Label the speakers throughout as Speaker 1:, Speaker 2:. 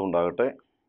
Speaker 1: ഉണ്ടാകട്ടെ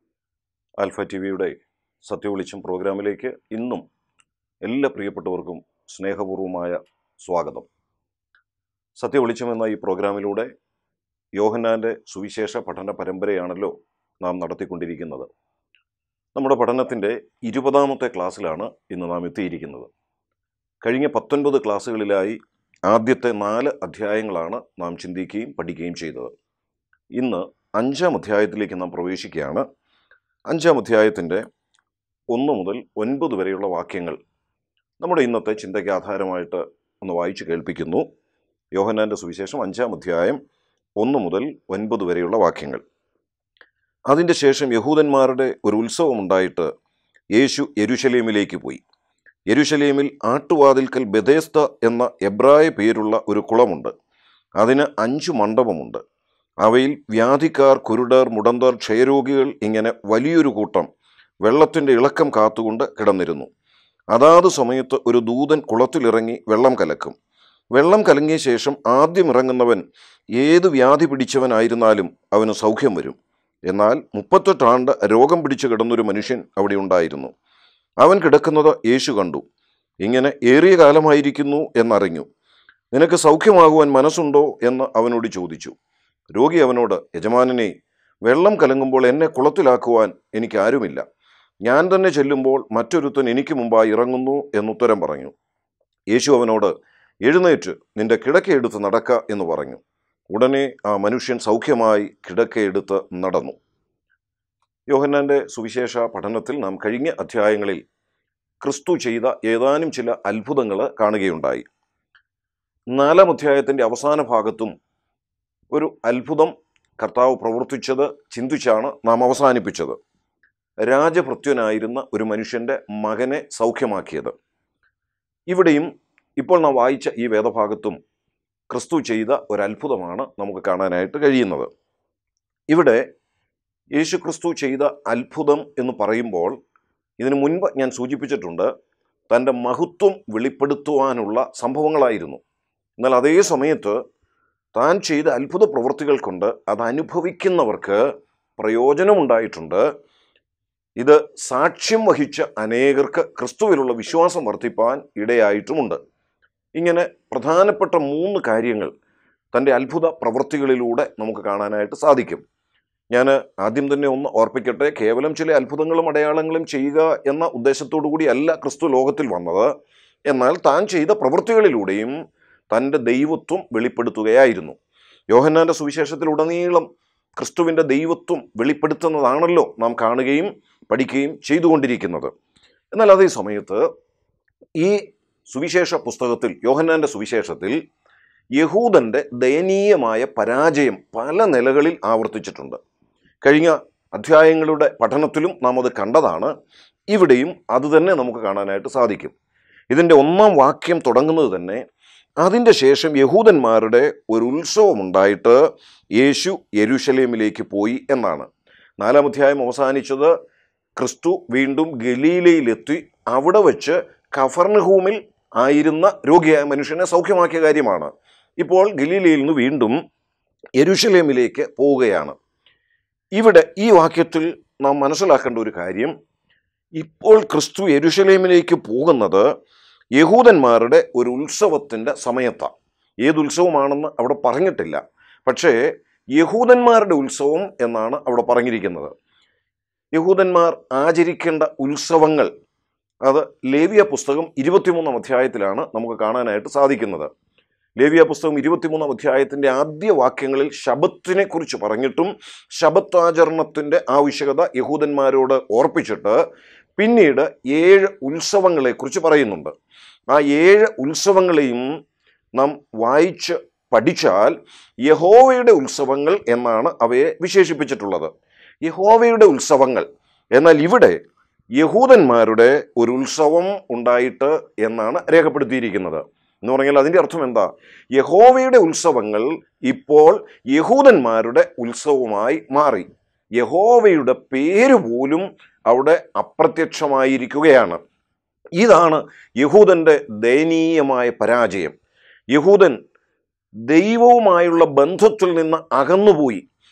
Speaker 1: alpha T വിയുടെ സത്യവിളിച്ചം പ്രോഗ്രാമിലേക്ക് ഇന്നും എല്ലാ പ്രിയപ്പെട്ടവർക്കും സ്നേഹപൂർവമായ സ്വാഗതം സത്യവിളിച്ചം എന്ന ഈ പ്രോഗ്രാമിലൂടെ യോഹന്നാൻ്റെ സുവിശേഷ പഠന പരമ്പരയാണല്ലോ നാം നടത്തിക്കൊണ്ടിരിക്കുന്നത് നമ്മുടെ പഠനത്തിൻ്റെ ഇരുപതാമത്തെ ക്ലാസ്സിലാണ് ഇന്ന് നാം എത്തിയിരിക്കുന്നത് കഴിഞ്ഞ പത്തൊൻപത് ക്ലാസ്സുകളിലായി ആദ്യത്തെ നാല് അധ്യായങ്ങളാണ് നാം ചിന്തിക്കുകയും പഠിക്കുകയും ചെയ്തത് ഇന്ന് അഞ്ചാം അധ്യായത്തിലേക്ക് നാം പ്രവേശിക്കുകയാണ് അഞ്ചാം അധ്യായത്തിൻ്റെ ഒന്ന് മുതൽ ഒൻപത് വരെയുള്ള വാക്യങ്ങൾ നമ്മുടെ ഇന്നത്തെ ചിന്തയ്ക്ക് ആധാരമായിട്ട് ഒന്ന് വായിച്ചു കേൾപ്പിക്കുന്നു യോഹന്നാൻ്റെ സുവിശേഷം അഞ്ചാം അധ്യായം ഒന്ന് മുതൽ ഒൻപത് വരെയുള്ള വാക്യങ്ങൾ അതിൻ്റെ ശേഷം യഹൂദന്മാരുടെ ഒരു ഉത്സവമുണ്ടായിട്ട് യേശു യെരുശലേമിലേക്ക് പോയി യെരുശലേമിൽ ആട്ടുവാതിൽക്കൽ ബെദേസ്ത എന്ന എബ്രായ പേരുള്ള ഒരു കുളമുണ്ട് അതിന് അഞ്ചു മണ്ഡപമുണ്ട് അവയിൽ വ്യാധിക്കാർ കുരുടർ മുടന്തർ ക്ഷയരോഗികൾ ഇങ്ങനെ വലിയൊരു കൂട്ടം വെള്ളത്തിൻ്റെ ഇളക്കം കാത്തുകൊണ്ട് കിടന്നിരുന്നു അതാത് സമയത്ത് ഒരു ദൂതൻ കുളത്തിലിറങ്ങി വെള്ളം കലക്കും വെള്ളം കലങ്ങിയ ശേഷം ആദ്യം ഇറങ്ങുന്നവൻ ഏത് വ്യാധി പിടിച്ചവനായിരുന്നാലും അവന് സൗഖ്യം വരും എന്നാൽ മുപ്പത്തെട്ടാണ്ട് രോഗം പിടിച്ചു കിടന്നൊരു മനുഷ്യൻ അവിടെ ഉണ്ടായിരുന്നു അവൻ കിടക്കുന്നത് യേശു കണ്ടു ഇങ്ങനെ ഏറിയ കാലമായിരിക്കുന്നു എന്നറിഞ്ഞു നിനക്ക് സൗഖ്യമാകുവാൻ മനസ്സുണ്ടോ എന്ന് അവനോട് ചോദിച്ചു രോഗി അവനോട് യജമാനനെ വെള്ളം കലങ്ങുമ്പോൾ എന്നെ കുളത്തിലാക്കുവാൻ എനിക്ക് ആരുമില്ല ഞാൻ തന്നെ ചെല്ലുമ്പോൾ മറ്റൊരുത്തൻ എനിക്ക് മുമ്പായി ഇറങ്ങുന്നു എന്നുത്തരം പറഞ്ഞു യേശു അവനോട് എഴുന്നേറ്റ് നിന്റെ കിടക്കയെടുത്ത് നടക്ക എന്ന് പറഞ്ഞു ഉടനെ ആ മനുഷ്യൻ സൗഖ്യമായി കിടക്കയെടുത്ത് നടന്നു യോഹന്നാന്റെ സുവിശേഷ പഠനത്തിൽ നാം കഴിഞ്ഞ അധ്യായങ്ങളിൽ ക്രിസ്തു ചെയ്ത ഏതാനും ചില അത്ഭുതങ്ങൾ കാണുകയുണ്ടായി നാലാം അധ്യായത്തിൻ്റെ അവസാന ഭാഗത്തും ഒരു അത്ഭുതം കർത്താവ് പ്രവർത്തിച്ചത് ചിന്തിച്ചാണ് നാം അവസാനിപ്പിച്ചത് രാജഭൃത്യനായിരുന്ന ഒരു മനുഷ്യൻ്റെ മകനെ സൗഖ്യമാക്കിയത് ഇവിടെയും ഇപ്പോൾ നാം വായിച്ച ഈ വേദഭാഗത്തും ക്രിസ്തു ചെയ്ത ഒരു അത്ഭുതമാണ് നമുക്ക് കാണാനായിട്ട് കഴിയുന്നത് ഇവിടെ യേശു ക്രിസ്തു ചെയ്ത അത്ഭുതം എന്ന് പറയുമ്പോൾ ഇതിനു മുൻപ് ഞാൻ സൂചിപ്പിച്ചിട്ടുണ്ട് തൻ്റെ മഹത്വം വെളിപ്പെടുത്തുവാനുള്ള സംഭവങ്ങളായിരുന്നു എന്നാൽ അതേ സമയത്ത് താൻ ചെയ്ത അത്ഭുത പ്രവൃത്തികൾ കൊണ്ട് അത് അനുഭവിക്കുന്നവർക്ക് പ്രയോജനമുണ്ടായിട്ടുണ്ട് ഇത് സാക്ഷ്യം വഹിച്ച അനേകർക്ക് ക്രിസ്തുവിലുള്ള വിശ്വാസം വർദ്ധിപ്പാൻ ഇടയായിട്ടുമുണ്ട് ഇങ്ങനെ പ്രധാനപ്പെട്ട മൂന്ന് കാര്യങ്ങൾ തൻ്റെ അത്ഭുത പ്രവൃത്തികളിലൂടെ നമുക്ക് കാണാനായിട്ട് സാധിക്കും ഞാൻ ആദ്യം തന്നെ ഒന്ന് ഓർപ്പിക്കട്ടെ കേവലം ചില അത്ഭുതങ്ങളും അടയാളങ്ങളും ചെയ്യുക എന്ന ഉദ്ദേശത്തോടു കൂടിയല്ല ക്രിസ്തു ലോകത്തിൽ വന്നത് എന്നാൽ താൻ ചെയ്ത പ്രവൃത്തികളിലൂടെയും തൻ്റെ ദൈവത്വം വെളിപ്പെടുത്തുകയായിരുന്നു യോഹന്നാൻ്റെ സുവിശേഷത്തിലുടനീളം ക്രിസ്തുവിൻ്റെ ദൈവത്വം വെളിപ്പെടുത്തുന്നതാണല്ലോ നാം കാണുകയും പഠിക്കുകയും ചെയ്തുകൊണ്ടിരിക്കുന്നത് എന്നാൽ അതേ സമയത്ത് ഈ സുവിശേഷ പുസ്തകത്തിൽ യോഹന്നാൻ്റെ സുവിശേഷത്തിൽ യഹൂദൻ്റെ ദയനീയമായ പരാജയം പല നിലകളിൽ ആവർത്തിച്ചിട്ടുണ്ട് കഴിഞ്ഞ അധ്യായങ്ങളുടെ പഠനത്തിലും നാം അത് കണ്ടതാണ് ഇവിടെയും അതുതന്നെ നമുക്ക് കാണാനായിട്ട് സാധിക്കും ഇതിൻ്റെ ഒന്നാം വാക്യം തുടങ്ങുന്നത് തന്നെ അതിൻ്റെ ശേഷം യഹൂദന്മാരുടെ ഒരു ഉത്സവമുണ്ടായിട്ട് യേശു യെരുഷലേമിലേക്ക് പോയി എന്നാണ് നാലാം അധ്യായം അവസാനിച്ചത് ക്രിസ്തു വീണ്ടും ഗലീലയിലെത്തി അവിടെ വെച്ച് കഫർണഹൂമിൽ ആയിരുന്ന രോഗിയായ മനുഷ്യനെ സൗഖ്യമാക്കിയ കാര്യമാണ് ഇപ്പോൾ ഗലീലയിൽ നിന്ന് വീണ്ടും യെരുഷലേമിലേക്ക് പോവുകയാണ് ഇവിടെ ഈ വാക്യത്തിൽ നാം മനസ്സിലാക്കേണ്ട ഒരു കാര്യം ഇപ്പോൾ ക്രിസ്തു യെരുഷലേമിലേക്ക് പോകുന്നത് യഹൂദന്മാരുടെ ഒരു ഉത്സവത്തിൻ്റെ സമയത്താണ് ഏത് ഉത്സവമാണെന്ന് അവിടെ പറഞ്ഞിട്ടില്ല പക്ഷേ യഹൂദന്മാരുടെ ഉത്സവം എന്നാണ് അവിടെ പറഞ്ഞിരിക്കുന്നത് യഹൂദന്മാർ ആചരിക്കേണ്ട ഉത്സവങ്ങൾ അത് ലേവിയ പുസ്തകം ഇരുപത്തിമൂന്നാം അധ്യായത്തിലാണ് നമുക്ക് കാണാനായിട്ട് സാധിക്കുന്നത് ലേവിയ പുസ്തകം ഇരുപത്തിമൂന്നാം അധ്യായത്തിൻ്റെ ആദ്യ വാക്യങ്ങളിൽ ശബത്തിനെ കുറിച്ച് പറഞ്ഞിട്ടും ശബത്താചരണത്തിൻ്റെ ആവശ്യകത യഹൂദന്മാരോട് ഓർപ്പിച്ചിട്ട് പിന്നീട് ഏഴ് ഉത്സവങ്ങളെക്കുറിച്ച് പറയുന്നുണ്ട് ആ ഏഴ് ഉത്സവങ്ങളെയും നാം വായിച്ച് പഠിച്ചാൽ യഹോവയുടെ ഉത്സവങ്ങൾ എന്നാണ് അവയെ വിശേഷിപ്പിച്ചിട്ടുള്ളത് യഹോവയുടെ ഉത്സവങ്ങൾ എന്നാൽ ഇവിടെ യഹൂദന്മാരുടെ ഒരു ഉത്സവം ഉണ്ടായിട്ട് എന്നാണ് രേഖപ്പെടുത്തിയിരിക്കുന്നത് എന്ന് പറഞ്ഞാൽ അതിൻ്റെ അർത്ഥം എന്താ യഹോവയുടെ ഉത്സവങ്ങൾ ഇപ്പോൾ യഹൂദന്മാരുടെ ഉത്സവമായി മാറി യഹോവയുടെ പേര് പോലും അവിടെ അപ്രത്യക്ഷമായിരിക്കുകയാണ് ഇതാണ് യഹൂദൻ്റെ ദയനീയമായ പരാജയം യഹൂദൻ ദൈവവുമായുള്ള ബന്ധത്തിൽ നിന്ന് അകന്നുപോയി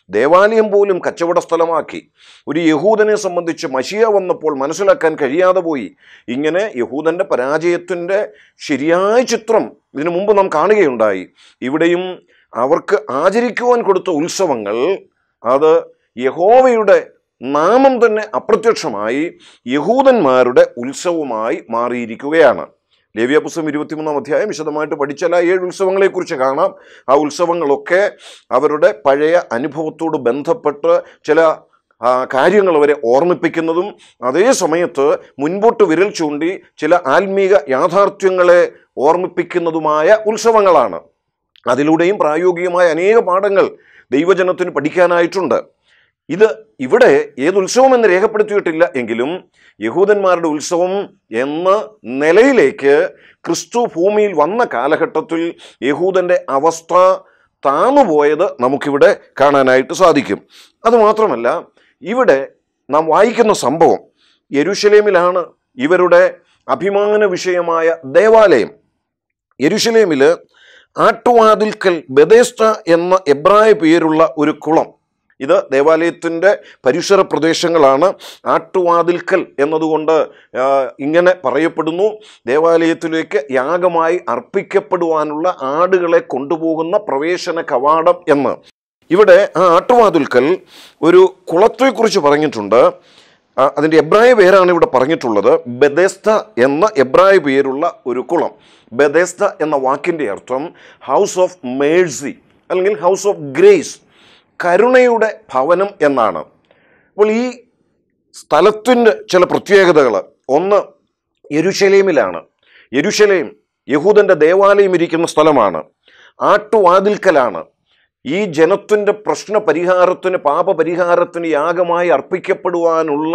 Speaker 1: ദേവാലയം പോലും കച്ചവട സ്ഥലമാക്കി ഒരു യഹൂദനെ സംബന്ധിച്ച് മഷിയ വന്നപ്പോൾ മനസ്സിലാക്കാൻ കഴിയാതെ പോയി ഇങ്ങനെ യഹൂദൻ്റെ പരാജയത്തിൻ്റെ ശരിയായ ചിത്രം ഇതിനു മുമ്പ് നാം കാണുകയുണ്ടായി ഇവിടെയും അവർക്ക് ആചരിക്കുവാൻ കൊടുത്ത ഉത്സവങ്ങൾ അത് യഹോവയുടെ നാമം തന്നെ അപ്രത്യക്ഷമായി യഹൂദന്മാരുടെ ഉത്സവമായി മാറിയിരിക്കുകയാണ് ലേവ്യ പുസ്തകം ഇരുപത്തിമൂന്നാം അധ്യായം വിശദമായിട്ട് പഠിച്ചാൽ ആ ഏഴ് ഉത്സവങ്ങളെക്കുറിച്ച് കാണാം ആ ഉത്സവങ്ങളൊക്കെ അവരുടെ പഴയ അനുഭവത്തോട് ബന്ധപ്പെട്ട് ചില ആ, കാര്യങ്ങൾ അവരെ ഓർമ്മിപ്പിക്കുന്നതും അതേ സമയത്ത് മുൻപോട്ട് വിരൽ ചൂണ്ടി ചില ആത്മീക യാഥാർത്ഥ്യങ്ങളെ ഓർമ്മിപ്പിക്കുന്നതുമായ ഉത്സവങ്ങളാണ് അതിലൂടെയും പ്രായോഗികമായ അനേക പാഠങ്ങൾ ദൈവജനത്തിന് പഠിക്കാനായിട്ടുണ്ട് ഇത് ഇവിടെ ഏത് ഉത്സവം എന്ന് രേഖപ്പെടുത്തിയിട്ടില്ല എങ്കിലും യഹൂദന്മാരുടെ ഉത്സവം എന്ന നിലയിലേക്ക് ക്രിസ്തു ഭൂമിയിൽ വന്ന കാലഘട്ടത്തിൽ യഹൂദൻ്റെ അവസ്ഥ താന്നുപോയത് നമുക്കിവിടെ കാണാനായിട്ട് സാധിക്കും അതുമാത്രമല്ല ഇവിടെ നാം വായിക്കുന്ന സംഭവം യെരുഷലേമിലാണ് ഇവരുടെ അഭിമാന വിഷയമായ ദേവാലയം യെരുഷലേമിൽ ആട്ടുവാതിൽക്കൽ ബദേസ്ത എന്ന എബ്രായ പേരുള്ള ഒരു കുളം ഇത് ദേവാലയത്തിൻ്റെ പരിസര പ്രദേശങ്ങളാണ് ആട്ടുവാതിൽക്കൽ എന്നതുകൊണ്ട് ആ, ഇങ്ങനെ പറയപ്പെടുന്നു ദേവാലയത്തിലേക്ക് യാഗമായി അർപ്പിക്കപ്പെടുവാനുള്ള ആടുകളെ കൊണ്ടുപോകുന്ന പ്രവേശന കവാടം എന്ന് ഇവിടെ ആ ആട്ടുവാതിൽക്കൽ ഒരു കുളത്തെക്കുറിച്ച് പറഞ്ഞിട്ടുണ്ട് ആ, അതിൻ്റെ എബ്രായ പേരാണ് ഇവിടെ പറഞ്ഞിട്ടുള്ളത് ബെദേസ്ത എന്ന എബ്രായ പേരുള്ള ഒരു കുളം ബെദേസ്ത എന്ന വാക്കിൻ്റെ അർത്ഥം ഹൗസ് ഓഫ് മേഴ്സി അല്ലെങ്കിൽ ഹൗസ് ഓഫ് ഗ്രേസ് കരുണയുടെ ഭവനം എന്നാണ് അപ്പോൾ ഈ സ്ഥലത്തിൻ്റെ ചില പ്രത്യേകതകൾ ഒന്ന് യെരുഷലേമിലാണ് യെരുഷലേം യഹൂദൻ്റെ ദേവാലയം ഇരിക്കുന്ന സ്ഥലമാണ് ആട്ടുവാതിൽക്കലാണ് ഈ ജനത്തിൻ്റെ പ്രശ്ന പരിഹാരത്തിന് പാപപരിഹാരത്തിന് യാഗമായി അർപ്പിക്കപ്പെടുവാനുള്ള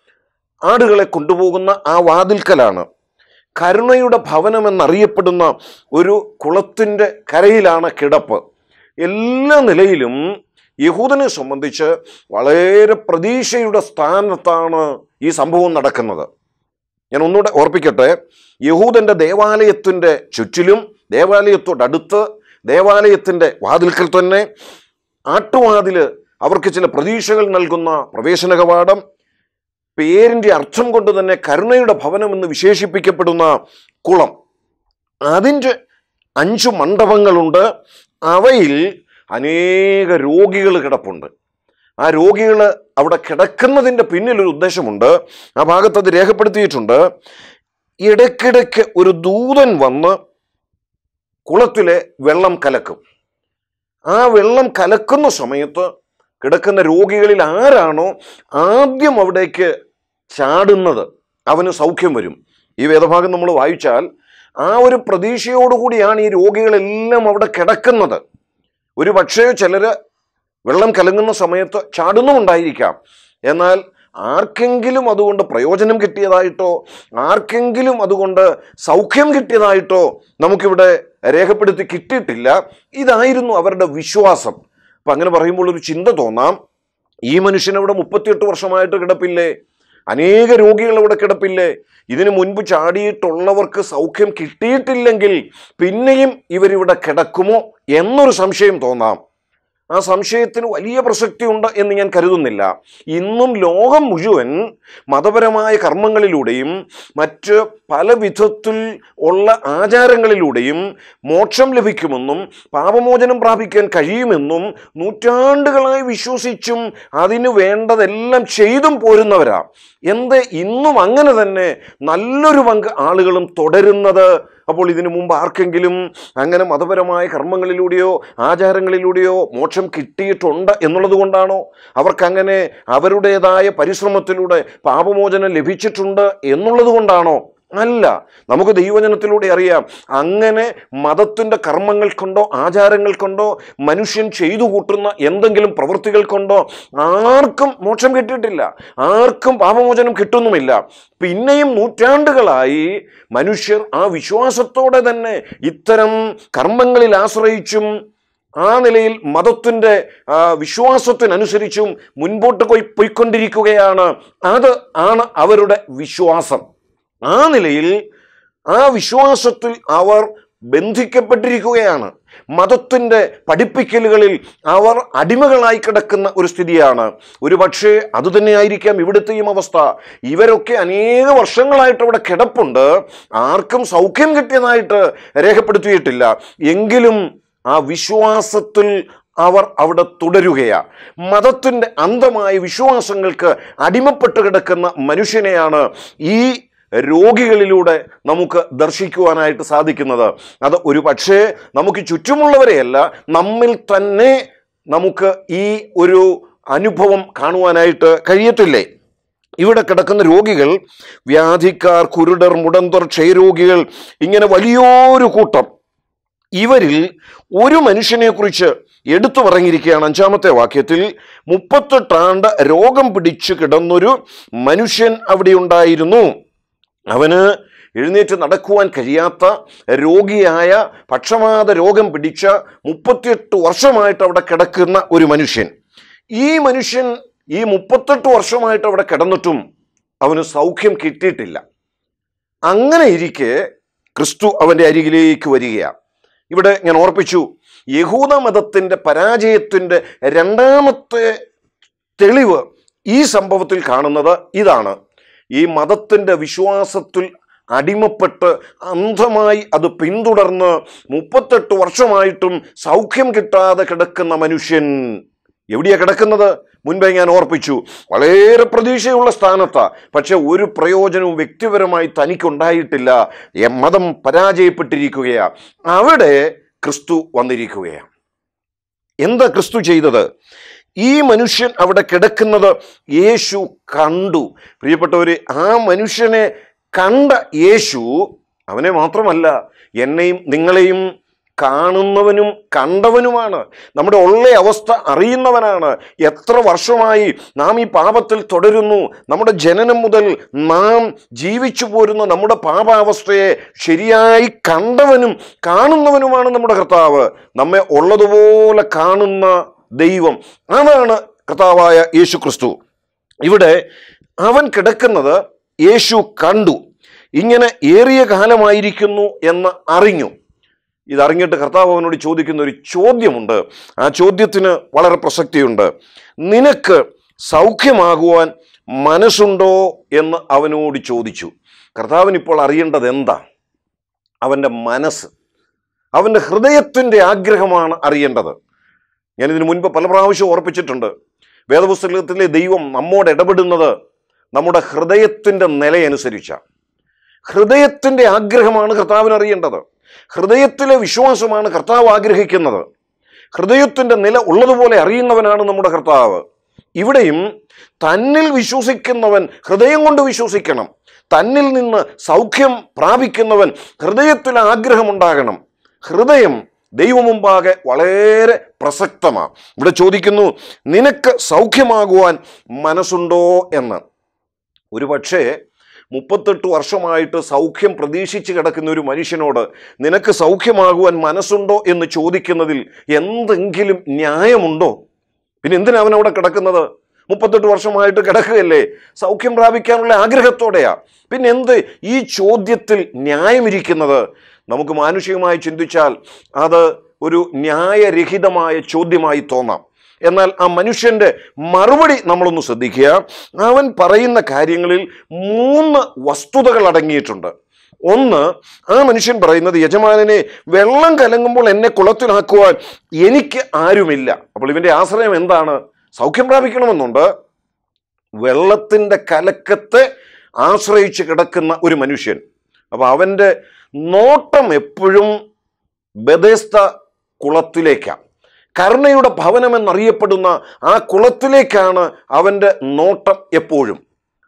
Speaker 1: ആടുകളെ കൊണ്ടുപോകുന്ന ആ വാതിൽക്കലാണ് കരുണയുടെ ഭവനം എന്നറിയപ്പെടുന്ന ഒരു കുളത്തിൻ്റെ കരയിലാണ് കിടപ്പ് എല്ലാ നിലയിലും യഹൂദനെ സംബന്ധിച്ച് വളരെ പ്രതീക്ഷയുടെ സ്ഥാനത്താണ് ഈ സംഭവം നടക്കുന്നത് ഞാൻ ഒന്നുകൂടെ ഓർപ്പിക്കട്ടെ യഹൂദൻ്റെ ദേവാലയത്തിൻ്റെ ചുറ്റിലും ദേവാലയത്തോടടുത്ത് ദേവാലയത്തിൻ്റെ വാതിൽക്കൽ തന്നെ ആട്ടുവാതിൽ അവർക്ക് ചില പ്രതീക്ഷകൾ നൽകുന്ന പ്രവേശന കവാടം പേരിൻ്റെ അർത്ഥം കൊണ്ട് തന്നെ കരുണയുടെ ഭവനം എന്ന് വിശേഷിപ്പിക്കപ്പെടുന്ന കുളം അതിൻ്റെ അഞ്ചു മണ്ഡപങ്ങളുണ്ട് അവയിൽ അനേക രോഗികൾ കിടപ്പുണ്ട് ആ രോഗികൾ അവിടെ കിടക്കുന്നതിൻ്റെ പിന്നിലൊരു ഉദ്ദേശമുണ്ട് ആ ഭാഗത്ത് അത് രേഖപ്പെടുത്തിയിട്ടുണ്ട് ഇടയ്ക്കിടയ്ക്ക് ഒരു ദൂതൻ വന്ന് കുളത്തിലെ വെള്ളം കലക്കും ആ വെള്ളം കലക്കുന്ന സമയത്ത് കിടക്കുന്ന രോഗികളിൽ ആരാണോ ആദ്യം അവിടേക്ക് ചാടുന്നത് അവന് സൗഖ്യം വരും ഈ വേദഭാഗം നമ്മൾ വായിച്ചാൽ ആ ഒരു പ്രതീക്ഷയോടുകൂടിയാണ് ഈ രോഗികളെല്ലാം അവിടെ കിടക്കുന്നത് ഒരു പക്ഷേ ചിലർ വെള്ളം കലങ്ങുന്ന സമയത്ത് ചാടുന്നുമുണ്ടായിരിക്കാം എന്നാൽ ആർക്കെങ്കിലും അതുകൊണ്ട് പ്രയോജനം കിട്ടിയതായിട്ടോ ആർക്കെങ്കിലും അതുകൊണ്ട് സൗഖ്യം കിട്ടിയതായിട്ടോ നമുക്കിവിടെ രേഖപ്പെടുത്തി കിട്ടിയിട്ടില്ല ഇതായിരുന്നു അവരുടെ വിശ്വാസം അപ്പം അങ്ങനെ പറയുമ്പോൾ ഒരു ചിന്ത തോന്നാം ഈ മനുഷ്യനവിടെ മുപ്പത്തിയെട്ട് വർഷമായിട്ട് കിടപ്പില്ലേ അനേക രോഗികൾ അവിടെ കിടപ്പില്ലേ ഇതിനു മുൻപ് ചാടിയിട്ടുള്ളവർക്ക് സൗഖ്യം കിട്ടിയിട്ടില്ലെങ്കിൽ പിന്നെയും ഇവരിവിടെ കിടക്കുമോ എന്നൊരു സംശയം തോന്നാം ആ സംശയത്തിന് വലിയ പ്രസക്തിയുണ്ട് എന്ന് ഞാൻ കരുതുന്നില്ല ഇന്നും ലോകം മുഴുവൻ മതപരമായ കർമ്മങ്ങളിലൂടെയും മറ്റ് പല വിധത്തിൽ ഉള്ള ആചാരങ്ങളിലൂടെയും മോക്ഷം ലഭിക്കുമെന്നും പാപമോചനം പ്രാപിക്കാൻ കഴിയുമെന്നും നൂറ്റാണ്ടുകളായി വിശ്വസിച്ചും അതിനു വേണ്ടതെല്ലാം ചെയ്തും പോരുന്നവരാ എന്ത് ഇന്നും അങ്ങനെ തന്നെ നല്ലൊരു പങ്ക് ആളുകളും തുടരുന്നത് അപ്പോൾ ഇതിനു മുമ്പ് ആർക്കെങ്കിലും അങ്ങനെ മതപരമായ കർമ്മങ്ങളിലൂടെയോ ആചാരങ്ങളിലൂടെയോ മോക്ഷം കിട്ടിയിട്ടുണ്ട് എന്നുള്ളത് കൊണ്ടാണോ അവർക്കങ്ങനെ അവരുടേതായ പരിശ്രമത്തിലൂടെ പാപമോചനം ലഭിച്ചിട്ടുണ്ട് എന്നുള്ളത് കൊണ്ടാണോ അല്ല നമുക്ക് ദൈവജനത്തിലൂടെ അറിയാം അങ്ങനെ മതത്തിൻ്റെ കർമ്മങ്ങൾ കൊണ്ടോ ആചാരങ്ങൾ കൊണ്ടോ മനുഷ്യൻ ചെയ്തു കൂട്ടുന്ന എന്തെങ്കിലും പ്രവൃത്തികൾ കൊണ്ടോ ആർക്കും മോക്ഷം കിട്ടിയിട്ടില്ല ആർക്കും പാപമോചനം കിട്ടുന്നുമില്ല പിന്നെയും നൂറ്റാണ്ടുകളായി മനുഷ്യർ ആ വിശ്വാസത്തോടെ തന്നെ ഇത്തരം കർമ്മങ്ങളിൽ ആശ്രയിച്ചും ആ നിലയിൽ മതത്തിൻ്റെ ആ, വിശ്വാസത്തിനനുസരിച്ചും മുൻപോട്ട് പോയി പോയിക്കൊണ്ടിരിക്കുകയാണ് അത് ആണ് അവരുടെ വിശ്വാസം ആ നിലയിൽ ആ വിശ്വാസത്തിൽ അവർ ബന്ധിക്കപ്പെട്ടിരിക്കുകയാണ് മതത്തിൻ്റെ പഠിപ്പിക്കലുകളിൽ അവർ അടിമകളായി കിടക്കുന്ന ഒരു സ്ഥിതിയാണ് ഒരു പക്ഷേ അതുതന്നെയായിരിക്കാം ഇവിടുത്തെയും അവസ്ഥ ഇവരൊക്കെ അനേക വർഷങ്ങളായിട്ട് അവിടെ കിടപ്പുണ്ട് ആർക്കും സൗഖ്യം കിട്ടിയതായിട്ട് രേഖപ്പെടുത്തിയിട്ടില്ല എങ്കിലും ആ വിശ്വാസത്തിൽ അവർ അവിടെ തുടരുകയാ മതത്തിൻ്റെ അന്ധമായ വിശ്വാസങ്ങൾക്ക് അടിമപ്പെട്ട് കിടക്കുന്ന മനുഷ്യനെയാണ് ഈ രോഗികളിലൂടെ നമുക്ക് ദർശിക്കുവാനായിട്ട് സാധിക്കുന്നത് അത് ഒരു പക്ഷേ നമുക്ക് ചുറ്റുമുള്ളവരെയല്ല നമ്മിൽ തന്നെ നമുക്ക് ഈ ഒരു അനുഭവം കാണുവാനായിട്ട് കഴിയത്തില്ലേ ഇവിടെ കിടക്കുന്ന രോഗികൾ വ്യാധിക്കാർ കുരുടർ മുടന്തർ ക്ഷയരോഗികൾ ഇങ്ങനെ വലിയൊരു കൂട്ടം ഇവരിൽ ഒരു മനുഷ്യനെക്കുറിച്ച് എടുത്തു പറഞ്ഞിരിക്കുകയാണ് അഞ്ചാമത്തെ വാക്യത്തിൽ മുപ്പത്തെട്ടാണ്ട് രോഗം പിടിച്ചു കിടന്നൊരു മനുഷ്യൻ അവിടെ ഉണ്ടായിരുന്നു അവന് എഴുന്നേറ്റ് നടക്കുവാൻ കഴിയാത്ത രോഗിയായ പക്ഷപാത രോഗം പിടിച്ച മുപ്പത്തിയെട്ട് വർഷമായിട്ട് അവിടെ കിടക്കുന്ന ഒരു മനുഷ്യൻ ഈ മനുഷ്യൻ ഈ മുപ്പത്തെട്ട് വർഷമായിട്ട് അവിടെ കിടന്നിട്ടും അവന് സൗഖ്യം കിട്ടിയിട്ടില്ല അങ്ങനെ ഇരിക്കെ ക്രിസ്തു അവൻ്റെ അരികിലേക്ക് വരികയാണ് ഇവിടെ ഞാൻ ഓർപ്പിച്ചു യഹൂദ മതത്തിൻ്റെ പരാജയത്തിൻ്റെ രണ്ടാമത്തെ തെളിവ് ഈ സംഭവത്തിൽ കാണുന്നത് ഇതാണ് ഈ മതത്തിൻ്റെ വിശ്വാസത്തിൽ അടിമപ്പെട്ട് അന്ധമായി അത് പിന്തുടർന്ന് മുപ്പത്തെട്ട് വർഷമായിട്ടും സൗഖ്യം കിട്ടാതെ കിടക്കുന്ന മനുഷ്യൻ എവിടെയാ കിടക്കുന്നത് മുൻപേ ഞാൻ ഓർപ്പിച്ചു വളരെ പ്രതീക്ഷയുള്ള സ്ഥാനത്താ പക്ഷെ ഒരു പ്രയോജനവും വ്യക്തിപരമായി തനിക്കുണ്ടായിട്ടില്ല എ- മതം പരാജയപ്പെട്ടിരിക്കുകയാ അവിടെ ക്രിസ്തു വന്നിരിക്കുകയാണ് എന്താ ക്രിസ്തു ചെയ്തത് ഈ മനുഷ്യൻ അവിടെ കിടക്കുന്നത് യേശു കണ്ടു പ്രിയപ്പെട്ടവര് ആ മനുഷ്യനെ കണ്ട യേശു അവനെ മാത്രമല്ല എന്നെയും നിങ്ങളെയും കാണുന്നവനും കണ്ടവനുമാണ് നമ്മുടെ ഉള്ള അവസ്ഥ അറിയുന്നവനാണ് എത്ര വർഷമായി നാം ഈ പാപത്തിൽ തുടരുന്നു നമ്മുടെ ജനനം മുതൽ നാം ജീവിച്ചു പോരുന്ന നമ്മുടെ പാപാവസ്ഥയെ ശരിയായി കണ്ടവനും കാണുന്നവനുമാണ് നമ്മുടെ കർത്താവ് നമ്മെ ഉള്ളതുപോലെ കാണുന്ന ദൈവം അതാണ് കർത്താവായ യേശു ക്രിസ്തു ഇവിടെ അവൻ കിടക്കുന്നത് യേശു കണ്ടു ഇങ്ങനെ ഏറിയ കാലമായിരിക്കുന്നു എന്ന് അറിഞ്ഞു ഇതറിഞ്ഞിട്ട് കർത്താവ് അവനോട് ചോദിക്കുന്ന ഒരു ചോദ്യമുണ്ട് ആ ചോദ്യത്തിന് വളരെ പ്രസക്തിയുണ്ട് നിനക്ക് സൗഖ്യമാകുവാൻ മനസ്സുണ്ടോ എന്ന് അവനോട് ചോദിച്ചു കർത്താവിന് ഇപ്പോൾ അറിയേണ്ടത് എന്താ അവൻ്റെ മനസ്സ് അവൻ്റെ ഹൃദയത്തിൻ്റെ ആഗ്രഹമാണ് അറിയേണ്ടത് ഞാൻ ഇതിനു മുൻപ് പല പ്രാവശ്യം ഓർപ്പിച്ചിട്ടുണ്ട് വേദപുസ്തകത്തിലെ ദൈവം നമ്മോട് ഇടപെടുന്നത് നമ്മുടെ ഹൃദയത്തിൻ്റെ നിലയനുസരിച്ചാണ് ഹൃദയത്തിൻ്റെ ആഗ്രഹമാണ് കർത്താവിന് അറിയേണ്ടത് ഹൃദയത്തിലെ വിശ്വാസമാണ് കർത്താവ് ആഗ്രഹിക്കുന്നത് ഹൃദയത്തിൻ്റെ നില ഉള്ളതുപോലെ അറിയുന്നവനാണ് നമ്മുടെ കർത്താവ് ഇവിടെയും തന്നിൽ വിശ്വസിക്കുന്നവൻ ഹൃദയം കൊണ്ട് വിശ്വസിക്കണം തന്നിൽ നിന്ന് സൗഖ്യം പ്രാപിക്കുന്നവൻ ഹൃദയത്തിൽ ആഗ്രഹമുണ്ടാകണം ഹൃദയം ദൈവമുമ്പാകെ വളരെ പ്രസക്തമാണ് ഇവിടെ ചോദിക്കുന്നു നിനക്ക് സൗഖ്യമാകുവാൻ മനസ്സുണ്ടോ എന്ന് ഒരു പക്ഷേ മുപ്പത്തെട്ട് വർഷമായിട്ട് സൗഖ്യം പ്രതീക്ഷിച്ച് കിടക്കുന്ന ഒരു മനുഷ്യനോട് നിനക്ക് സൗഖ്യമാകുവാൻ മനസ്സുണ്ടോ എന്ന് ചോദിക്കുന്നതിൽ എന്തെങ്കിലും ന്യായമുണ്ടോ പിന്നെ എന്തിനാ അവൻ അവിടെ കിടക്കുന്നത് മുപ്പത്തെട്ട് വർഷമായിട്ട് കിടക്കുകയല്ലേ സൗഖ്യം പ്രാപിക്കാനുള്ള ആഗ്രഹത്തോടെയാ പിന്നെ എന്ത് ഈ ചോദ്യത്തിൽ ന്യായമിരിക്കുന്നത് നമുക്ക് മാനുഷികമായി ചിന്തിച്ചാൽ അത് ഒരു ന്യായരഹിതമായ ചോദ്യമായി തോന്നാം എന്നാൽ ആ മനുഷ്യന്റെ മറുപടി നമ്മളൊന്ന് ശ്രദ്ധിക്കുക അവൻ പറയുന്ന കാര്യങ്ങളിൽ മൂന്ന് വസ്തുതകൾ അടങ്ങിയിട്ടുണ്ട് ഒന്ന് ആ മനുഷ്യൻ പറയുന്നത് യജമാനനെ വെള്ളം കലങ്ങുമ്പോൾ എന്നെ കുളത്തിലാക്കുവാൻ എനിക്ക് ആരുമില്ല അപ്പോൾ ഇവന്റെ ആശ്രയം എന്താണ് സൗഖ്യം പ്രാപിക്കണമെന്നുണ്ട് വെള്ളത്തിൻ്റെ കലക്കത്തെ ആശ്രയിച്ച് കിടക്കുന്ന ഒരു മനുഷ്യൻ അപ്പോൾ അവൻ്റെ നോട്ടം എപ്പോഴും ബദേസ്ത കുളത്തിലേക്കാണ് കരുണയുടെ ഭവനം എന്നറിയപ്പെടുന്ന ആ കുളത്തിലേക്കാണ് അവൻ്റെ നോട്ടം എപ്പോഴും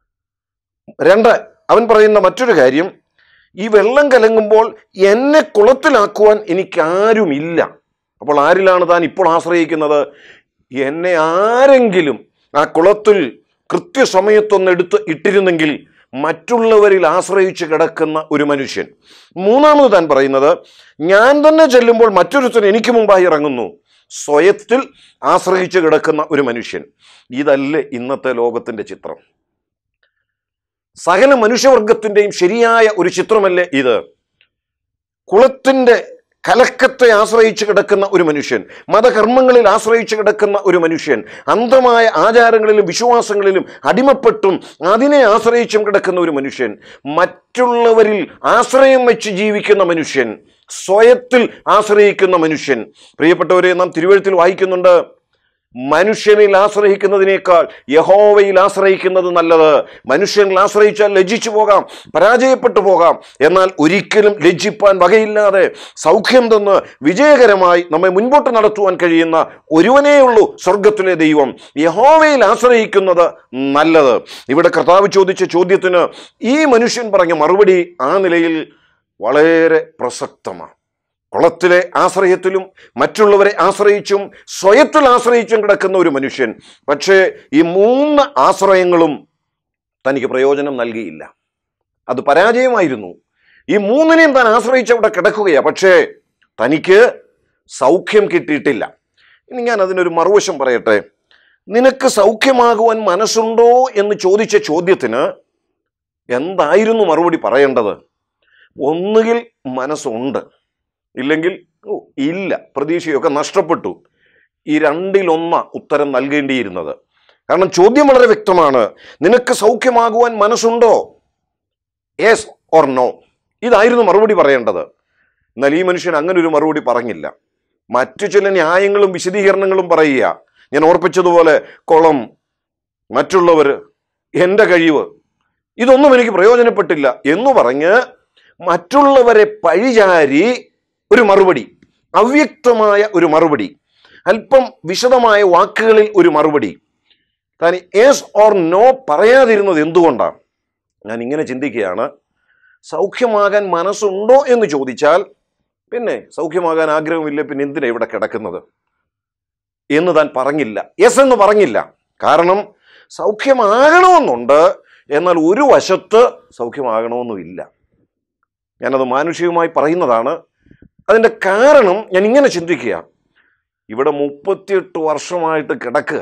Speaker 1: രണ്ട് അവൻ പറയുന്ന മറ്റൊരു കാര്യം ഈ വെള്ളം കലങ്ങുമ്പോൾ എന്നെ കുളത്തിലാക്കുവാൻ എനിക്കാരുമില്ല അപ്പോൾ ആരിലാണ് താൻ ഇപ്പോൾ ആശ്രയിക്കുന്നത് എന്നെ ആരെങ്കിലും ആ കുളത്തിൽ കൃത്യസമയത്തൊന്ന് എടുത്ത് ഇട്ടിരുന്നെങ്കിൽ മറ്റുള്ളവരിൽ ആശ്രയിച്ച് കിടക്കുന്ന ഒരു മനുഷ്യൻ മൂന്നാമത് താൻ പറയുന്നത് ഞാൻ തന്നെ ചെല്ലുമ്പോൾ മറ്റൊരുത്തൻ എനിക്ക് മുമ്പായി ഇറങ്ങുന്നു സ്വയത്തിൽ ആശ്രയിച്ച് കിടക്കുന്ന ഒരു മനുഷ്യൻ ഇതല്ലേ ഇന്നത്തെ ലോകത്തിൻ്റെ ചിത്രം സകല മനുഷ്യവർഗത്തിൻ്റെയും ശരിയായ ഒരു ചിത്രമല്ലേ ഇത് കുളത്തിൻ്റെ കലക്കത്തെ ആശ്രയിച്ച് കിടക്കുന്ന ഒരു മനുഷ്യൻ മതകർമ്മങ്ങളിൽ ആശ്രയിച്ച് കിടക്കുന്ന ഒരു മനുഷ്യൻ അന്ധമായ ആചാരങ്ങളിലും വിശ്വാസങ്ങളിലും അടിമപ്പെട്ടും അതിനെ ആശ്രയിച്ചും കിടക്കുന്ന ഒരു മനുഷ്യൻ മറ്റുള്ളവരിൽ ആശ്രയം വെച്ച് ജീവിക്കുന്ന മനുഷ്യൻ സ്വയത്തിൽ ആശ്രയിക്കുന്ന മനുഷ്യൻ പ്രിയപ്പെട്ടവരെ നാം തിരുവഴുത്തിൽ വായിക്കുന്നുണ്ട് മനുഷ്യനിൽ ആശ്രയിക്കുന്നതിനേക്കാൾ യഹോവയിൽ ആശ്രയിക്കുന്നത് നല്ലത് മനുഷ്യനിൽ ആശ്രയിച്ചാൽ ലജ്ജിച്ചു പോകാം പരാജയപ്പെട്ടു പോകാം എന്നാൽ ഒരിക്കലും ലജ്ജിപ്പാൻ വകയില്ലാതെ സൗഖ്യം തന്ന് വിജയകരമായി നമ്മെ മുൻപോട്ട് നടത്തുവാൻ കഴിയുന്ന ഒരുവനേ ഉള്ളൂ സ്വർഗത്തിലെ ദൈവം യഹോവയിൽ ആശ്രയിക്കുന്നത് നല്ലത് ഇവിടെ കർത്താവ് ചോദിച്ച ചോദ്യത്തിന് ഈ മനുഷ്യൻ പറഞ്ഞ മറുപടി ആ നിലയിൽ വളരെ പ്രസക്തമാണ് കുളത്തിലെ ആശ്രയത്തിലും മറ്റുള്ളവരെ ആശ്രയിച്ചും സ്വയത്തിൽ ആശ്രയിച്ചും കിടക്കുന്ന ഒരു മനുഷ്യൻ പക്ഷേ ഈ മൂന്ന് ആശ്രയങ്ങളും തനിക്ക് പ്രയോജനം നൽകിയില്ല അത് പരാജയമായിരുന്നു ഈ മൂന്നിനെയും താൻ ആശ്രയിച്ച് അവിടെ കിടക്കുകയാണ് പക്ഷേ തനിക്ക് സൗഖ്യം കിട്ടിയിട്ടില്ല ഇനി ഞാൻ അതിനൊരു മറുവശം പറയട്ടെ നിനക്ക് സൗഖ്യമാകുവാൻ മനസ്സുണ്ടോ എന്ന് ചോദിച്ച ചോദ്യത്തിന് എന്തായിരുന്നു മറുപടി പറയേണ്ടത് ഒന്നുകിൽ മനസ്സുണ്ട് ഇല്ലെങ്കിൽ ഓ ഇല്ല പ്രതീക്ഷയൊക്കെ നഷ്ടപ്പെട്ടു ഈ രണ്ടിലൊന്ന ഉത്തരം നൽകേണ്ടിയിരുന്നത് കാരണം ചോദ്യം വളരെ വ്യക്തമാണ് നിനക്ക് സൗഖ്യമാകുവാൻ മനസ്സുണ്ടോ യെസ് ഓർ നോ ഇതായിരുന്നു മറുപടി പറയേണ്ടത് എന്നാൽ ഈ മനുഷ്യൻ അങ്ങനെ ഒരു മറുപടി പറഞ്ഞില്ല മറ്റു ചില ന്യായങ്ങളും വിശദീകരണങ്ങളും പറയുക ഞാൻ ഓർപ്പിച്ചതുപോലെ കുളം മറ്റുള്ളവർ എൻ്റെ കഴിവ് ഇതൊന്നും എനിക്ക് പ്രയോജനപ്പെട്ടില്ല എന്ന് പറഞ്ഞ് മറ്റുള്ളവരെ പഴിചാരി ഒരു മറുപടി അവ്യക്തമായ ഒരു മറുപടി അല്പം വിശദമായ വാക്കുകളിൽ ഒരു മറുപടി താൻ യെസ് ഓർ നോ പറയാതിരുന്നത് എന്തുകൊണ്ടാണ് ഞാൻ ഇങ്ങനെ ചിന്തിക്കുകയാണ് സൗഖ്യമാകാൻ മനസ്സുണ്ടോ എന്ന് ചോദിച്ചാൽ പിന്നെ സൗഖ്യമാകാൻ ആഗ്രഹമില്ല പിന്നെ എന്തിനാ ഇവിടെ കിടക്കുന്നത് എന്ന് താൻ പറഞ്ഞില്ല യെസ് എന്ന് പറഞ്ഞില്ല കാരണം സൗഖ്യമാകണമെന്നുണ്ട് എന്നാൽ ഒരു വശത്ത് സൗഖ്യമാകണമെന്നുമില്ല ഞാനത് മാനുഷികമായി പറയുന്നതാണ് അതിൻ്റെ കാരണം ഞാൻ ഇങ്ങനെ ചിന്തിക്കുക ഇവിടെ മുപ്പത്തിയെട്ട് വർഷമായിട്ട് കിടക്കുക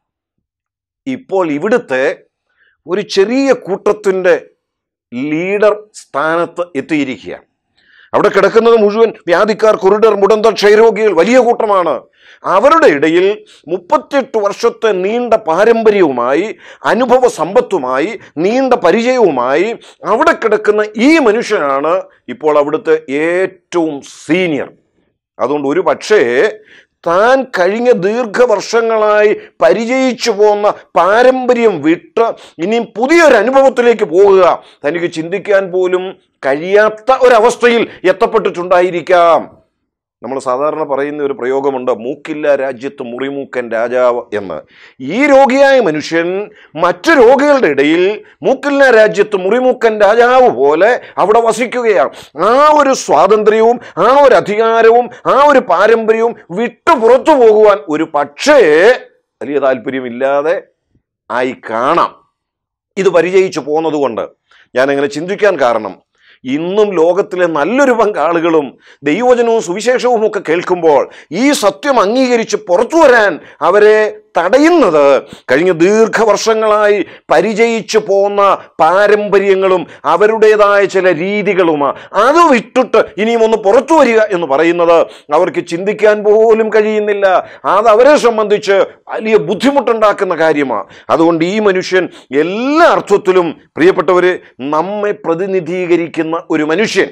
Speaker 1: ഇപ്പോൾ ഇവിടുത്തെ ഒരു ചെറിയ കൂട്ടത്തിൻ്റെ ലീഡർ സ്ഥാനത്ത് എത്തിയിരിക്കുക അവിടെ കിടക്കുന്നത് മുഴുവൻ വ്യാധിക്കാർ കുരുടർ മുടന്തർ ക്ഷയരോഗികൾ വലിയ കൂട്ടമാണ് അവരുടെ ഇടയിൽ മുപ്പത്തിയെട്ട് വർഷത്തെ നീണ്ട പാരമ്പര്യവുമായി അനുഭവ സമ്പത്തുമായി നീണ്ട പരിചയവുമായി അവിടെ കിടക്കുന്ന ഈ മനുഷ്യനാണ് ഇപ്പോൾ അവിടുത്തെ ഏറ്റവും സീനിയർ അതുകൊണ്ട് ഒരു പക്ഷേ താൻ കഴിഞ്ഞ ദീർഘവർഷങ്ങളായി പരിചയിച്ചു പോന്ന പാരമ്പര്യം വിട്ട് ഇനിയും പുതിയൊരു അനുഭവത്തിലേക്ക് പോകുക തനിക്ക് ചിന്തിക്കാൻ പോലും കഴിയാത്ത ഒരവസ്ഥയിൽ എത്തപ്പെട്ടിട്ടുണ്ടായിരിക്കാം നമ്മൾ സാധാരണ പറയുന്ന ഒരു പ്രയോഗമുണ്ട് മൂക്കില്ല രാജ്യത്ത് മുറിമൂക്കൻ രാജാവ് എന്ന് ഈ രോഗിയായ മനുഷ്യൻ മറ്റു രോഗികളുടെ ഇടയിൽ മൂക്കില്ല രാജ്യത്ത് മുറിമൂക്കൻ രാജാവ് പോലെ അവിടെ വസിക്കുകയാണ് ആ ഒരു സ്വാതന്ത്ര്യവും ആ ഒരു അധികാരവും ആ ഒരു പാരമ്പര്യവും വിട്ടു പുറത്തു പോകുവാൻ ഒരു പക്ഷേ വലിയ താല്പര്യമില്ലാതെ ആയി കാണാം ഇത് പരിചയിച്ചു പോകുന്നതുകൊണ്ട് ഞാനങ്ങനെ ചിന്തിക്കാൻ കാരണം ഇന്നും ലോകത്തിലെ നല്ലൊരു പങ്ക് ആളുകളും ദൈവവചനവും സുവിശേഷവും ഒക്കെ കേൾക്കുമ്പോൾ ഈ സത്യം അംഗീകരിച്ച് പുറത്തു വരാൻ അവരെ തടയുന്നത് കഴിഞ്ഞ ദീർഘവർഷങ്ങളായി പരിചയിച്ചു പോന്ന പാരമ്പര്യങ്ങളും അവരുടേതായ ചില രീതികളുമാണ് അത് വിട്ടിട്ട് ഇനിയും ഒന്ന് പുറത്തു വരിക എന്ന് പറയുന്നത് അവർക്ക് ചിന്തിക്കാൻ പോലും കഴിയുന്നില്ല അത് അവരെ സംബന്ധിച്ച് വലിയ ബുദ്ധിമുട്ടുണ്ടാക്കുന്ന കാര്യമാണ് അതുകൊണ്ട് ഈ മനുഷ്യൻ എല്ലാ അർത്ഥത്തിലും പ്രിയപ്പെട്ടവര് നമ്മെ പ്രതിനിധീകരിക്കുന്ന ഒരു മനുഷ്യൻ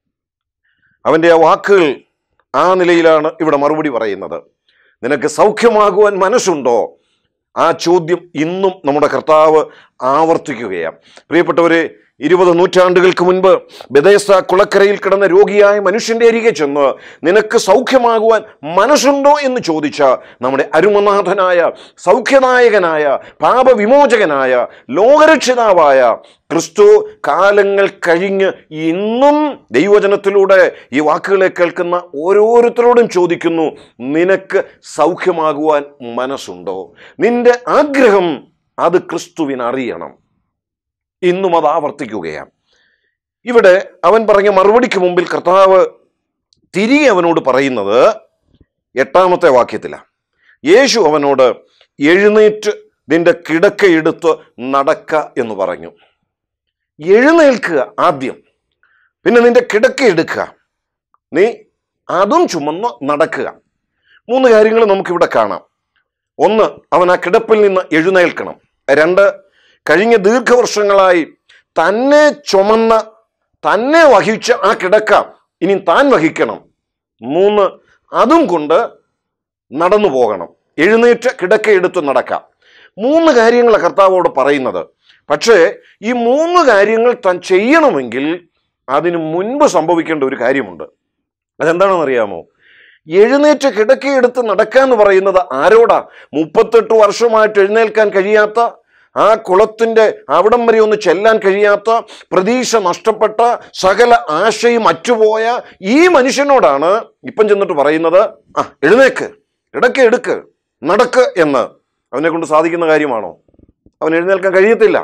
Speaker 1: അവൻ്റെ ആ വാക്കുകൾ ആ നിലയിലാണ് ഇവിടെ മറുപടി പറയുന്നത് നിനക്ക് സൗഖ്യമാകുവാൻ മനസ്സുണ്ടോ ആ ചോദ്യം ഇന്നും നമ്മുടെ കർത്താവ് ആവർത്തിക്കുകയാണ് പ്രിയപ്പെട്ടവരെ ഇരുപത് നൂറ്റാണ്ടുകൾക്ക് മുൻപ് ബദേസ്ത കുളക്കരയിൽ കിടന്ന രോഗിയായ മനുഷ്യന്റെ അരികെ ചെന്ന് നിനക്ക് സൗഖ്യമാകുവാൻ മനസ്സുണ്ടോ എന്ന് ചോദിച്ച നമ്മുടെ അരുമനാഥനായ സൗഖ്യനായകനായ പാപവിമോചകനായ ലോകരക്ഷിതാവായ ക്രിസ്തു കാലങ്ങൾ കഴിഞ്ഞ് ഇന്നും ദൈവജനത്തിലൂടെ ഈ വാക്കുകളെ കേൾക്കുന്ന ഓരോരുത്തരോടും ചോദിക്കുന്നു നിനക്ക് സൗഖ്യമാകുവാൻ മനസ്സുണ്ടോ നിന്റെ ആഗ്രഹം അത് ക്രിസ്തുവിനറിയണം ഇന്നും അത് ആവർത്തിക്കുകയാണ് ഇവിടെ അവൻ പറഞ്ഞ മറുപടിക്ക് മുമ്പിൽ കർത്താവ് തിരികെ അവനോട് പറയുന്നത് എട്ടാമത്തെ വാക്യത്തിലാണ് യേശു അവനോട് എഴുന്നേറ്റ് നിന്റെ കിടക്കയെടുത്ത് നടക്ക എന്ന് പറഞ്ഞു എഴുന്നേൽക്കുക ആദ്യം പിന്നെ നിന്റെ കിടക്ക എടുക്കുക നീ അതും ചുമന്ന് നടക്കുക മൂന്ന് കാര്യങ്ങൾ നമുക്കിവിടെ കാണാം ഒന്ന് അവൻ ആ കിടപ്പിൽ നിന്ന് എഴുന്നേൽക്കണം രണ്ട് കഴിഞ്ഞ ദീർഘവർഷങ്ങളായി തന്നെ ചുമന്ന തന്നെ വഹിച്ച ആ കിടക്ക ഇനി താൻ വഹിക്കണം മൂന്ന് അതും കൊണ്ട് നടന്നു പോകണം എഴുന്നേറ്റ് കിടക്ക എടുത്ത് നടക്കാം മൂന്ന് കാര്യങ്ങളാണ് കർത്താവോട് പറയുന്നത് പക്ഷേ ഈ മൂന്ന് കാര്യങ്ങൾ താൻ ചെയ്യണമെങ്കിൽ അതിന് മുൻപ് സംഭവിക്കേണ്ട ഒരു കാര്യമുണ്ട് അതെന്താണെന്ന് അറിയാമോ എഴുന്നേറ്റ് കിടക്കയെടുത്ത് നടക്കാന്ന് പറയുന്നത് ആരോടാ മുപ്പത്തെട്ട് വർഷമായിട്ട് എഴുന്നേൽക്കാൻ കഴിയാത്ത ആ കുളത്തിന്റെ അവിടം വരെ ഒന്ന് ചെല്ലാൻ കഴിയാത്ത പ്രതീക്ഷ നഷ്ടപ്പെട്ട സകല ആശയും അറ്റുപോയ ഈ മനുഷ്യനോടാണ് ഇപ്പം ചെന്നിട്ട് പറയുന്നത് ആ എഴുന്നേക്ക് കിടക്ക എടുക്ക് നടക്ക് എന്ന് അവനെ കൊണ്ട് സാധിക്കുന്ന കാര്യമാണോ അവൻ എഴുന്നേൽക്കാൻ കഴിയത്തില്ല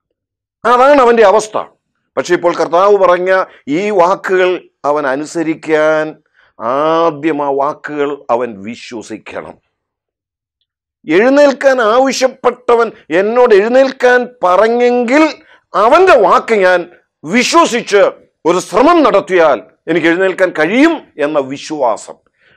Speaker 1: അതാണ് അവന്റെ അവസ്ഥ പക്ഷെ ഇപ്പോൾ കർത്താവ് പറഞ്ഞ ഈ വാക്കുകൾ അവൻ അനുസരിക്കാൻ ആദ്യം ആ വാക്കുകൾ അവൻ വിശ്വസിക്കണം എഴുന്നേൽക്കാൻ ആവശ്യപ്പെട്ടവൻ എന്നോട് എഴുന്നേൽക്കാൻ പറഞ്ഞെങ്കിൽ അവന്റെ വാക്ക് ഞാൻ വിശ്വസിച്ച് ഒരു ശ്രമം നടത്തിയാൽ എനിക്ക് എഴുന്നേൽക്കാൻ കഴിയും എന്ന വിശ്വാസം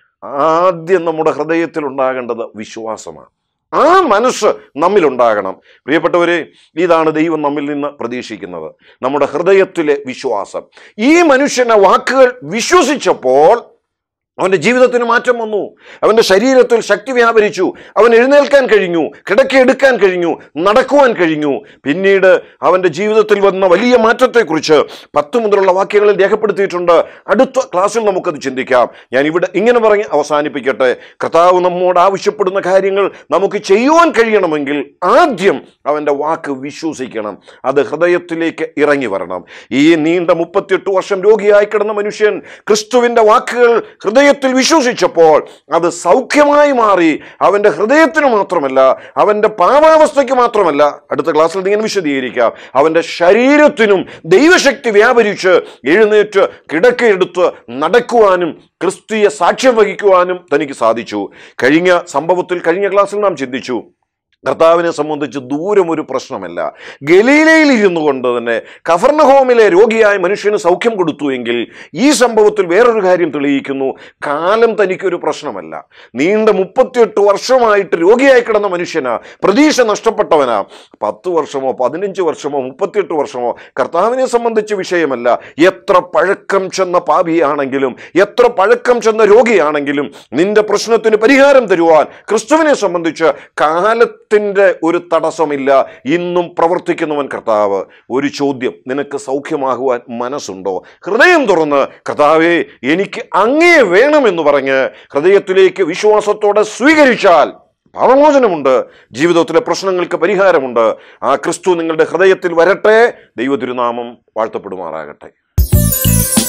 Speaker 1: ആദ്യം നമ്മുടെ ഹൃദയത്തിൽ ഉണ്ടാകേണ്ടത് വിശ്വാസമാണ് ആ മനസ്സ് നമ്മിലുണ്ടാകണം പ്രിയപ്പെട്ടവരെ ഇതാണ് ദൈവം നമ്മിൽ നിന്ന് പ്രതീക്ഷിക്കുന്നത് നമ്മുടെ ഹൃദയത്തിലെ വിശ്വാസം ഈ മനുഷ്യനെ വാക്കുകൾ വിശ്വസിച്ചപ്പോൾ അവന്റെ ജീവിതത്തിന് മാറ്റം വന്നു അവന്റെ ശരീരത്തിൽ ശക്തി വ്യാപരിച്ചു അവൻ എഴുന്നേൽക്കാൻ കഴിഞ്ഞു കിടക്കെടുക്കാൻ കഴിഞ്ഞു നടക്കുവാൻ കഴിഞ്ഞു പിന്നീട് അവന്റെ ജീവിതത്തിൽ വന്ന വലിയ മാറ്റത്തെക്കുറിച്ച് പത്ത് മുതലുള്ള വാക്യങ്ങളിൽ രേഖപ്പെടുത്തിയിട്ടുണ്ട് അടുത്ത ക്ലാസ്സിൽ നമുക്കത് ചിന്തിക്കാം ഞാൻ ഇവിടെ ഇങ്ങനെ പറഞ്ഞ് അവസാനിപ്പിക്കട്ടെ കർത്താവ് നമ്മോട് ആവശ്യപ്പെടുന്ന കാര്യങ്ങൾ നമുക്ക് ചെയ്യുവാൻ കഴിയണമെങ്കിൽ ആദ്യം അവന്റെ വാക്ക് വിശ്വസിക്കണം അത് ഹൃദയത്തിലേക്ക് ഇറങ്ങി വരണം ഈ നീണ്ട മുപ്പത്തിയെട്ട് വർഷം രോഗിയായി കിടന്ന മനുഷ്യൻ ക്രിസ്തുവിന്റെ വാക്കുകൾ ഹൃദയത്തിൽ വിശ്വസിച്ചപ്പോൾ അത് സൗഖ്യമായി മാറി അവന്റെ ഹൃദയത്തിന് മാത്രമല്ല അവന്റെ പാവാവസ്ഥയ്ക്ക് മാത്രമല്ല അടുത്ത ക്ലാസ്സിൽ ഇങ്ങനെ വിശദീകരിക്കാം അവന്റെ ശരീരത്തിനും ദൈവശക്തി വ്യാപരിച്ച് എഴുന്നേറ്റ് കിടക്കയെടുത്ത് നടക്കുവാനും ക്രിസ്തീയ സാക്ഷ്യം വഹിക്കുവാനും തനിക്ക് സാധിച്ചു കഴിഞ്ഞ സംഭവത്തിൽ കഴിഞ്ഞ ക്ലാസ്സിൽ നാം ചിന്തിച്ചു കർത്താവിനെ സംബന്ധിച്ച് ദൂരം ഒരു പ്രശ്നമല്ല ഗലീലയിൽ ഇരുന്നു കൊണ്ട് തന്നെ കഫർണഹോമിലെ രോഗിയായ മനുഷ്യന് സൗഖ്യം കൊടുത്തു എങ്കിൽ ഈ സംഭവത്തിൽ വേറൊരു കാര്യം തെളിയിക്കുന്നു കാലം തനിക്കൊരു പ്രശ്നമല്ല നീണ്ട മുപ്പത്തിയെട്ട് വർഷമായിട്ട് രോഗിയായി കിടന്ന മനുഷ്യനാ പ്രതീക്ഷ നഷ്ടപ്പെട്ടവനാ പത്ത് വർഷമോ പതിനഞ്ച് വർഷമോ മുപ്പത്തിയെട്ട് വർഷമോ കർത്താവിനെ സംബന്ധിച്ച് വിഷയമല്ല എത്ര പഴക്കം ചെന്ന പാപിയാണെങ്കിലും എത്ര പഴക്കം ചെന്ന രോഗിയാണെങ്കിലും നിന്റെ പ്രശ്നത്തിന് പരിഹാരം തരുവാൻ ക്രിസ്തുവിനെ സംബന്ധിച്ച് കാലത്തിൻ്റെ ഒരു തടസ്സമില്ല ഇന്നും പ്രവർത്തിക്കുന്നവൻ കർത്താവ് ഒരു ചോദ്യം നിനക്ക് സൗഖ്യമാകുവാൻ മനസ്സുണ്ടോ ഹൃദയം തുറന്ന് കർത്താവേ എനിക്ക് അങ്ങേ വേണമെന്ന് പറഞ്ഞ് ഹൃദയത്തിലേക്ക് വിശ്വാസത്തോടെ സ്വീകരിച്ചാൽ പാപമോചനമുണ്ട് ജീവിതത്തിലെ പ്രശ്നങ്ങൾക്ക് പരിഹാരമുണ്ട് ആ ക്രിസ്തു നിങ്ങളുടെ ഹൃദയത്തിൽ വരട്ടെ ദൈവ തിരുനാമം വാഴ്ത്തപ്പെടുമാറാകട്ടെ